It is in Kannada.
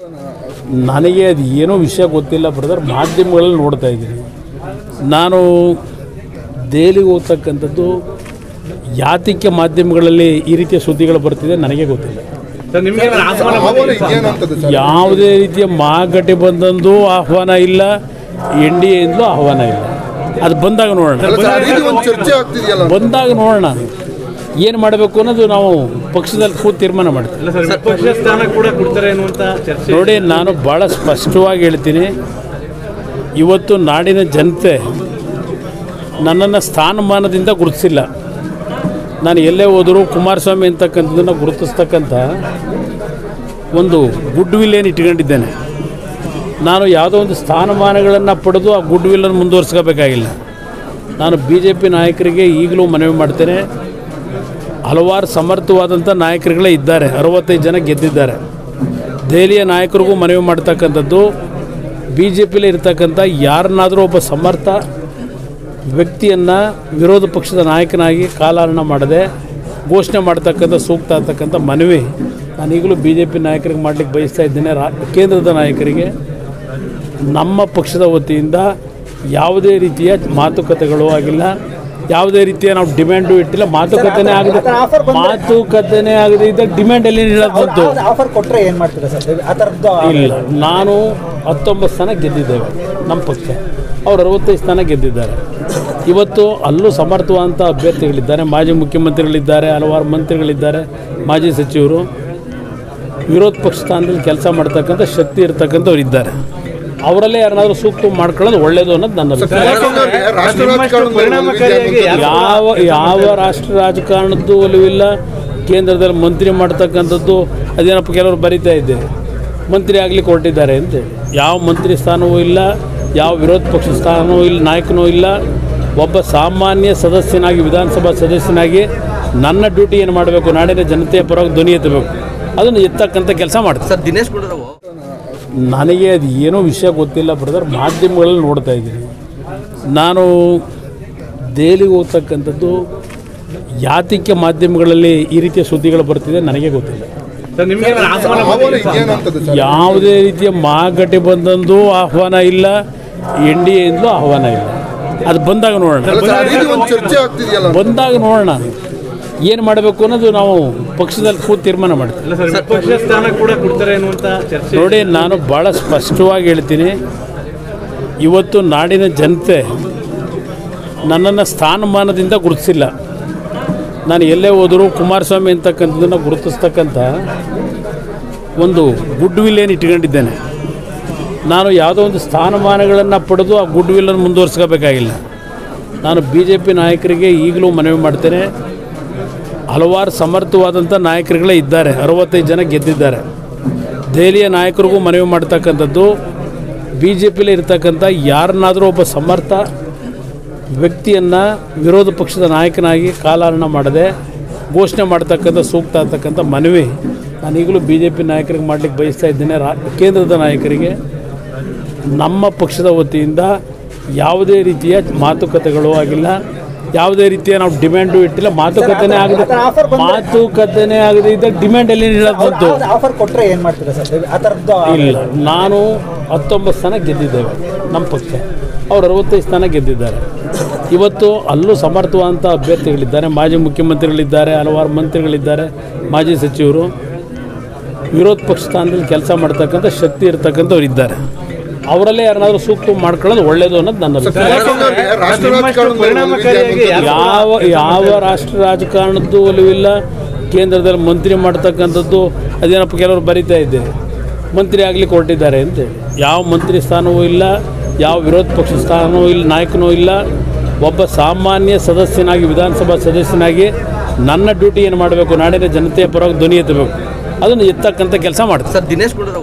ನನಗೆ ಅದು ಏನೋ ವಿಷಯ ಗೊತ್ತಿಲ್ಲ ಬ್ರದರ್ ಮಾಧ್ಯಮಗಳಲ್ಲಿ ನೋಡ್ತಾ ಇದ್ದೀನಿ ನಾನು ದೆಹಲಿಗೆ ಹೋಗ್ತಕ್ಕಂಥದ್ದು ಯಾತಿಕ್ಕೆ ಮಾಧ್ಯಮಗಳಲ್ಲಿ ಈ ರೀತಿಯ ಸುದ್ದಿಗಳು ಬರ್ತಿದೆ ನನಗೆ ಗೊತ್ತಿಲ್ಲ ಸರ್ ನಿಮ್ಗೆ ಏನಾದ್ರು ಆಹ್ವಾನ ಬಂದಿದೆ ಸರ್? ಯಾವುದೇ ರೀತಿಯ ಮಹಾಗಠಬಂಧನ್ದು ಆಹ್ವಾನ ಇಲ್ಲ ಎನ್ ಡಿ ಎಯಿಂದಲೂ ಆಹ್ವಾನ ಇಲ್ಲ ಅದು ಬಂದಾಗ ನೋಡೋಣ ಒಂದು ಚರ್ಚೆ ಆಗ್ತಿದೆಯಲ್ಲ ಬಂದಾಗ ನೋಡೋಣ ಏನು ಮಾಡಬೇಕು ಅನ್ನೋದು ನಾವು ಪಕ್ಷದಲ್ಲಿ ಕೂತು ತೀರ್ಮಾನ ಮಾಡ್ತೀವಿ ಇಲ್ಲ ಸರ್ ವಿಪಕ್ಷ ಸ್ಥಾನ ಕೂಡ ಕೊಡ್ತಾರೆ ಅನ್ನುವಂತ ಚರ್ಚೆ ನೋಡಿ ನಾನು ಭಾಳ ಸ್ಪಷ್ಟವಾಗಿ ಹೇಳ್ತೀನಿ ಇವತ್ತು ನಾಡಿನ ಜನತೆ ನನ್ನನ್ನು ಸ್ಥಾನಮಾನದಿಂದ ಗುರುತಿಸಿಲ್ಲ ನಾನು ಎಲ್ಲೇ ಹೋದರೂ ಕುಮಾರಸ್ವಾಮಿ ಅಂತಕ್ಕಂಥದ್ದನ್ನು ಗುರುತಿಸ್ತಕ್ಕಂಥ ಒಂದು ಗುಡ್ ವಿಲ್ ಏನು ಇಟ್ಕೊಂಡಿದ್ದೇನೆ ನಾನು ಯಾವುದೋ ಒಂದು ಸ್ಥಾನಮಾನಗಳನ್ನು ಪಡೆದು ಆ ಗುಡ್ ವಿಲ್ಲನ್ನು ಮುಂದುವರ್ಸ್ಕೋಬೇಕಾಗಿಲ್ಲ ನಾನು ಬಿ ಜೆ ಪಿ ನಾಯಕರಿಗೆ ಈಗಲೂ ಮನವಿ ಮಾಡ್ತೇನೆ ಹಲವಾರು ಸಮರ್ಥವಾದಂಥ ನಾಯಕರುಗಳೇ ಇದ್ದಾರೆ ಅರವತ್ತೈದು ಜನ ಗೆದ್ದಿದ್ದಾರೆ ದೆಹಲಿಯ ನಾಯಕರಿಗೂ ಮನವಿ ಮಾಡ್ತಕ್ಕಂಥದ್ದು ಬಿ ಜೆ ಪಿಲಿ ಇರ್ತಕ್ಕಂಥ ಯಾರನ್ನಾದರೂ ಒಬ್ಬ ಸಮರ್ಥ ವ್ಯಕ್ತಿಯನ್ನು ವಿರೋಧ ಪಕ್ಷದ ನಾಯಕನಾಗಿ ಕಾಲಹರಣ ಮಾಡದೆ ಘೋಷಣೆ ಮಾಡ್ತಕ್ಕಂಥ ಸೂಕ್ತ ಆಗ್ತಕ್ಕಂಥ ಮನವಿ ನಾನು ಈಗಲೂ ಬಿ ಜೆ ಪಿ ನಾಯಕರಿಗೆ ಮಾಡಲಿಕ್ಕೆ ಬಯಸ್ತಾ ಇದ್ದೇನೆ ರಾ ಕೇಂದ್ರದ ನಾಯಕರಿಗೆ ನಮ್ಮ ಪಕ್ಷದ ವತಿಯಿಂದ ಯಾವುದೇ ರೀತಿಯ ಮಾತುಕತೆಗಳು ಆಗಿಲ್ಲ ಯಾವುದೇ ರೀತಿಯ ನಾವು ಡಿಮ್ಯಾಂಡು ಇಟ್ಟಿಲ್ಲ ಮಾತುಕತೆನೇ ಆಗದೆ ಮಾತುಕತೆನೇ ಆಗದೆ ಇದ್ದಾಗ ಡಿಮ್ಯಾಂಡ್ ಎಲ್ಲಿ ನೀಡೋದು ಬಂತು ಆಫರ್ ಕೊಟ್ರೆ ಏನ್ ಮಾಡ್ತೀರಾ ಸರ್ ಆ ಥರದ್ದು ಇಲ್ಲ ನಾನು ಹತ್ತೊಂಬತ್ತು ಸ್ಥಾನ ಗೆದ್ದಿದ್ದೇವೆ ನಮ್ಮ ಪಕ್ಷ ಅವ್ರು ಅರವತ್ತೈದು ಸ್ಥಾನ ಗೆದ್ದಿದ್ದಾರೆ ಇವತ್ತು ಅಲ್ಲೂ ಸಮರ್ಥವಾದಂಥ ಅಭ್ಯರ್ಥಿಗಳಿದ್ದಾರೆ ಮಾಜಿ ಮುಖ್ಯಮಂತ್ರಿಗಳಿದ್ದಾರೆ ಹಲವಾರು ಮಂತ್ರಿಗಳಿದ್ದಾರೆ ಮಾಜಿ ಸಚಿವರು ವಿರೋಧ ಪಕ್ಷ ಸ್ಥಾನದಲ್ಲಿ ಕೆಲಸ ಮಾಡ್ತಕ್ಕಂಥ ಶಕ್ತಿ ಇರ್ತಕ್ಕಂಥವ್ರು ಇದ್ದಾರೆ ಅವರಲ್ಲೇ ಯಾರನ್ನಾದ್ರೂ ಸೂಕ್ತ ಮಾಡ್ಕೊಳ್ಳೋದು ಒಳ್ಳೆಯದು ಅನ್ನೋದು ನನ್ನ ಅಭಿಪ್ರಾಯ ರಾಷ್ಟ್ರ ನಿಮ್ಮಷ್ಟು ಪರಿಣಾಮಕಾರಿಯಾಗಿ ಯಾರು- ಯಾವ ಯಾವ ರಾಷ್ಟ್ರ ರಾಜಕಾರಣದ್ದು ಒಲವಿಲ್ಲ ಕೇಂದ್ರದಲ್ಲಿ ಮಂತ್ರಿ ಮಾಡ್ತಕ್ಕಂಥದ್ದು ಅದೇನಪ್ಪ ಕೆಲವರು ಬರಿತಾ ಇದ್ದಾರೆ ಮಂತ್ರಿ ಆಗಲಿಕ್ಕೆ ಹೊರಟಿದ್ದಾರೆ ಅಂತೇಳಿ ಯಾವ ಮಂತ್ರಿ ಸ್ಥಾನವೂ ಇಲ್ಲ ಯಾವ ವಿರೋಧ ಪಕ್ಷ ಸ್ಥಾನವೂ ಇಲ್ಲ ನಾಯಕನೂ ಇಲ್ಲ ಒಬ್ಬ ಸಾಮಾನ್ಯ ಸದಸ್ಯನಾಗಿ ವಿಧಾನಸಭಾ ಸದಸ್ಯನಾಗಿ ನನ್ನ ಡ್ಯೂಟಿ ಏನು ಮಾಡಬೇಕು ನಾಡಿನ ಜನತೆಯ ಪರವಾಗಿ ಧ್ವನಿ ಎತ್ತಬೇಕು ಅದನ್ನು ಎತ್ತಕ್ಕಂಥ ಕೆಲಸ ಮಾಡ್ತಾರೆ ಸರ್ ದಿನೇಶ್ ಗುಂಡೂರಾವ್ ನನಗೆ ಅದು ಏನೋ ವಿಷಯ ಗೊತ್ತಿಲ್ಲ ಬ್ರದರ್ ಮಾಧ್ಯಮಗಳಲ್ಲಿ ನೋಡ್ತಾ ಇದ್ದೀನಿ ನಾನು ದೆಹಲಿಗೆ ಹೋಗ್ತಕ್ಕಂಥದ್ದು ಯಾತಿಕ್ಕೆ ಮಾಧ್ಯಮಗಳಲ್ಲಿ ಈ ರೀತಿಯ ಸುದ್ದಿಗಳು ಬರ್ತಿದೆ ನನಗೆ ಗೊತ್ತಿಲ್ಲ ಸರ್ ನಿಮ್ಗೆ ಏನಾದ್ರು ಆಹ್ವಾನ ಬಂದಿದೆ ಸರ್? ಏನಂತದ್ದು ಸರ್ ಯಾವುದೇ ರೀತಿಯ ಮಹಾಗಠಬಂಧನ್ದು ಆಹ್ವಾನ ಇಲ್ಲ ಎನ್ ಡಿ ಎಯಿಂದಲೂ ಆಹ್ವಾನ ಇಲ್ಲ ಅದು ಬಂದಾಗ ನೋಡೋಣ ಒಂದು ಚರ್ಚೆ ಆಗ್ತಿದೆಯಲ್ಲ ಬಂದಾಗ ನೋಡೋಣ ಏನು ಮಾಡಬೇಕು ಅನ್ನೋದು ನಾವು ಪಕ್ಷದಲ್ಲಿ ಕೂತು ತೀರ್ಮಾನ ಮಾಡ್ತೀವಿ ಇಲ್ಲ ಸರ್ ವಿಪಕ್ಷ ಸ್ಥಾನ ಕೂಡ ಕೊಡ್ತಾರೆ ಅನ್ನುವಂತ ಚರ್ಚೆ ನೋಡಿ ನಾನು ಭಾಳ ಸ್ಪಷ್ಟವಾಗಿ ಹೇಳ್ತೀನಿ ಇವತ್ತು ನಾಡಿನ ಜನತೆ ನನ್ನನ್ನು ಸ್ಥಾನಮಾನದಿಂದ ಗುರುತಿಸಿಲ್ಲ ನಾನು ಎಲ್ಲೇ ಹೋದರೂ ಕುಮಾರಸ್ವಾಮಿ ಅಂತಕ್ಕಂಥದ್ದನ್ನು ಗುರುತಿಸ್ತಕ್ಕಂಥ ಒಂದು ಗುಡ್ ವಿಲ್ ಏನು ಇಟ್ಕೊಂಡಿದ್ದೇನೆ ನಾನು ಯಾವುದೋ ಒಂದು ಸ್ಥಾನಮಾನಗಳನ್ನು ಪಡೆದು ಆ ಗುಡ್ ವಿಲ್ಲನ್ನು ಮುಂದುವರ್ಸ್ಕೋಬೇಕಾಗಿಲ್ಲ ನಾನು ಬಿ ಜೆ ಪಿ ನಾಯಕರಿಗೆ ಈಗಲೂ ಮನವಿ ಮಾಡ್ತೇನೆ ಹಲವಾರು ಸಮರ್ಥವಾದಂಥ ನಾಯಕರುಗಳೇ ಇದ್ದಾರೆ ಅರವತ್ತೈದು ಜನ ಗೆದ್ದಿದ್ದಾರೆ ದೆಹಲಿಯ ನಾಯಕರಿಗೂ ಮನವಿ ಮಾಡ್ತಕ್ಕಂಥದ್ದು ಬಿ ಜೆ ಪಿಲಿ ಇರ್ತಕ್ಕಂಥ ಯಾರನ್ನಾದರೂ ಒಬ್ಬ ಸಮರ್ಥ ವ್ಯಕ್ತಿಯನ್ನು ವಿರೋಧ ಪಕ್ಷದ ನಾಯಕನಾಗಿ ಕಾಲಹರಣ ಮಾಡದೆ ಘೋಷಣೆ ಮಾಡ್ತಕ್ಕಂಥ ಸೂಕ್ತ ಆಗ್ತಕ್ಕಂಥ ಮನವಿ ನಾನು ಈಗಲೂ ಬಿ ಜೆ ಪಿ ನಾಯಕರಿಗೆ ಮಾಡಲಿಕ್ಕೆ ಬಯಸ್ತಾ ಇದ್ದೇನೆ ರಾ ಕೇಂದ್ರದ ನಾಯಕರಿಗೆ ನಮ್ಮ ಪಕ್ಷದ ವತಿಯಿಂದ ಯಾವುದೇ ರೀತಿಯ ಮಾತುಕತೆಗಳು ಆಗಿಲ್ಲ ಯಾವುದೇ ರೀತಿಯ ನಾವು ಡಿಮ್ಯಾಂಡು ಇಟ್ಟಿಲ್ಲ ಮಾತುಕತೆನೇ ಆಗದೆ ಮಾತುಕತೆನೇ ಆಗದೆ ಇದ್ದಾಗ ಡಿಮ್ಯಾಂಡ್ ಎಲ್ಲಿ ನೀಡೋದು ಬಂತು ಆಫರ್ ಕೊಟ್ರೆ ಏನ್ ಮಾಡ್ತೀರಾ ಸರ್ ಆ ಥರದ್ದು ಇಲ್ಲ ನಾನು ಹತ್ತೊಂಬತ್ತು ಸ್ಥಾನ ಗೆದ್ದಿದ್ದೇವೆ ನಮ್ಮ ಪಕ್ಷ ಅವ್ರು ಅರವತ್ತೈದು ಸ್ಥಾನ ಗೆದ್ದಿದ್ದಾರೆ ಇವತ್ತು ಅಲ್ಲೂ ಸಮರ್ಥವಾದಂಥ ಅಭ್ಯರ್ಥಿಗಳಿದ್ದಾರೆ ಮಾಜಿ ಮುಖ್ಯಮಂತ್ರಿಗಳಿದ್ದಾರೆ ಹಲವಾರು ಮಂತ್ರಿಗಳಿದ್ದಾರೆ ಮಾಜಿ ಸಚಿವರು ವಿರೋಧ ಪಕ್ಷ ಸ್ಥಾನದಲ್ಲಿ ಕೆಲಸ ಮಾಡ್ತಕ್ಕಂಥ ಶಕ್ತಿ ಇರ್ತಕ್ಕಂಥವ್ರು ಇದ್ದಾರೆ ಅವರಲ್ಲೇ ಯಾರನ್ನಾದ್ರೂ ಸೂಕ್ತ ಮಾಡ್ಕೊಳ್ಳೋದು ಒಳ್ಳೆಯದು ಅನ್ನೋದು ನನ್ನ ಅಭಿಪ್ರಾಯ ರಾಷ್ಟ್ರ ನಿಮ್ಮಷ್ಟು ಪರಿಣಾಮಕಾರಿಯಾಗಿ ಯಾರು- ಯಾವ ಯಾವ ರಾಷ್ಟ್ರ ರಾಜಕಾರಣದ್ದು ಒಲವಿಲ್ಲ ಕೇಂದ್ರದಲ್ಲಿ ಮಂತ್ರಿ ಮಾಡ್ತಕ್ಕಂಥದ್ದು ಅದೇನಪ್ಪ ಕೆಲವರು ಬರಿತಾ ಇದ್ದಾರೆ ಮಂತ್ರಿ ಆಗಲಿಕ್ಕೆ ಹೊರಟಿದ್ದಾರೆ ಅಂತೇಳಿ ಯಾವ ಮಂತ್ರಿ ಸ್ಥಾನವೂ ಇಲ್ಲ ಯಾವ ವಿರೋಧ ಪಕ್ಷ ಸ್ಥಾನವೂ ಇಲ್ಲ ನಾಯಕನೂ ಇಲ್ಲ ಒಬ್ಬ ಸಾಮಾನ್ಯ ಸದಸ್ಯನಾಗಿ ವಿಧಾನಸಭಾ ಸದಸ್ಯನಾಗಿ ನನ್ನ ಡ್ಯೂಟಿ ಏನು ಮಾಡಬೇಕು ನಾಡಿನ ಜನತೆಯ ಪರವಾಗಿ ಧ್ವನಿ ಎತ್ತಬೇಕು ಅದನ್ನು ಎತ್ತಕ್ಕಂಥ ಕೆಲಸ ಮಾಡ್ತಾರೆ ಸರ್ ದಿನೇಶ್ ಗುಂಡೂರಾವ್